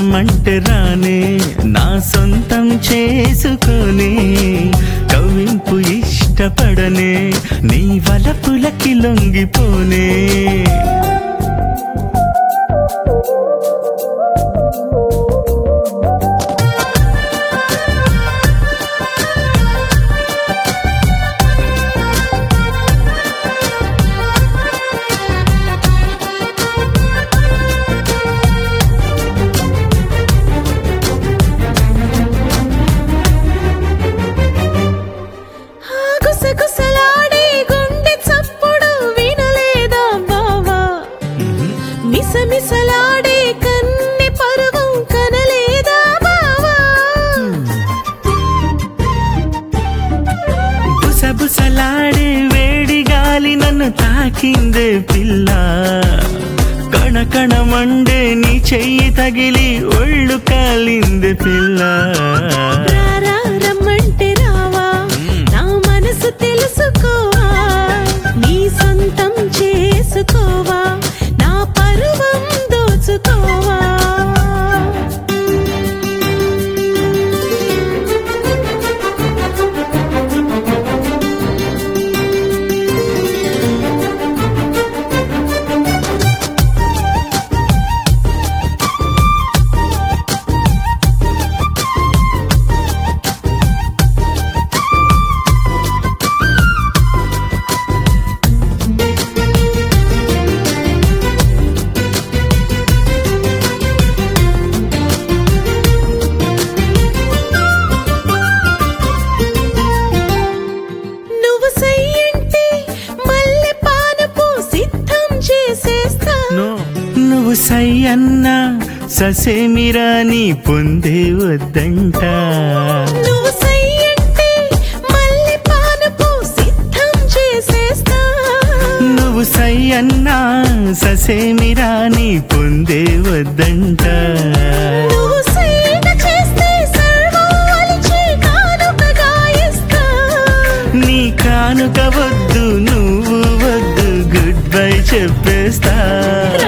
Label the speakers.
Speaker 1: రమ్మంటే రానే నా సొంతం చేసుకొని కవింపు ఇష్టపడనే నీ వలపులకి లొంగిపోనే
Speaker 2: ఆ గుసగుసలాడే గుండె చప్పుడు వినలేదా బావా మిసమిసలాడే కన్నె పరువం కనలేదా బావా
Speaker 1: బుసబుసలాడే వేడి గాలి నన్ను తాకిందే పిల్ల కణకణ మండే నీ చెయ్యి తగిలి ఒళ్ళు కాలిందే పిల్ల
Speaker 2: రారా రమ్మంటే రావా నా మనసు తెలుసుకోవా నీ సొంతం చేసుకోవా నా పరువం దోచుకోవా నువ్వు సయ్యంటే మల్లె పానపు సిద్ధం చేసేస్తా
Speaker 1: నో నువ్వు సై అన్నా ససేమిరా నీ పొందే వద్దంట
Speaker 2: నువ్వు సయ్యంటే మల్లె పానపు సిద్ధం చేసేస్తా
Speaker 1: నువ్వు సై అన్నా ససేమిరా నీ పొందే వద్దంట
Speaker 2: నువ్వు సైగ చేస్తే సర్వాలిచి కానుకగా ఇస్తా
Speaker 1: నీ కానుక వద్దు నువ్వు వద్దు గుడ్ బై చెప్పేస్తా